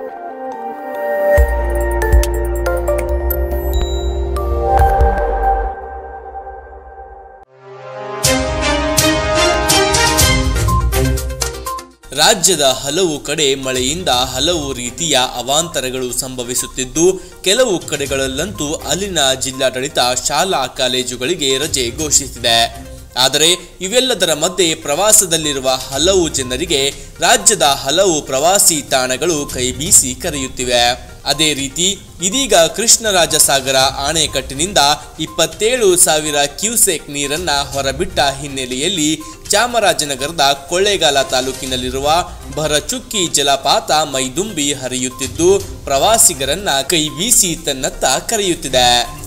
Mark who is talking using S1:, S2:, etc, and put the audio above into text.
S1: ರಾಜ್ಯದ ಹಲವು ಕಡೆ ಮಳೆಯಿಂದ ಹಲವು ರೀತಿಯ ಅವಾಂತರಗಳು ಸಂಭವಿಸುತ್ತಿದ್ದು ಕೆಲವು ಕಡೆಗಳಲ್ಲಂತೂ ಅಲ್ಲಿನ ಜಿಲ್ಲಾಡಳಿತ ಶಾಲಾ ಕಾಲೇಜುಗಳಿಗೆ ರಜೆ ಘೋಷಿಸಿದೆ ಆದರೆ ಇವೆಲ್ಲದರ ಮಧ್ಯೆ ಪ್ರವಾಸದಲ್ಲಿರುವ ಹಲವು ಜನರಿಗೆ ರಾಜ್ಯದ ಹಲವು ಪ್ರವಾಸಿ ತಾಣಗಳು ಕೈಬೀಸಿ ಕರೆಯುತ್ತಿವೆ ಅದೇ ರೀತಿ ಇದೀಗ ಕೃಷ್ಣರಾಜಸಾಗರ ಅಣೆಕಟ್ಟಿನಿಂದ ಇಪ್ಪತ್ತೇಳು ಸಾವಿರ ಕ್ಯೂಸೆಕ್ ನೀರನ್ನ ಹೊರಬಿಟ್ಟ ಹಿನ್ನೆಲೆಯಲ್ಲಿ ಚಾಮರಾಜನಗರದ ಕೊಳ್ಳೇಗಾಲ ತಾಲೂಕಿನಲ್ಲಿರುವ ಭರಚುಕ್ಕಿ ಜಲಪಾತ ಮೈದುಂಬಿ ಹರಿಯುತ್ತಿದ್ದು ಪ್ರವಾಸಿಗರನ್ನ ಕೈ ಬೀಸಿ ತನ್ನತ್ತ ಕರೆಯುತ್ತಿದೆ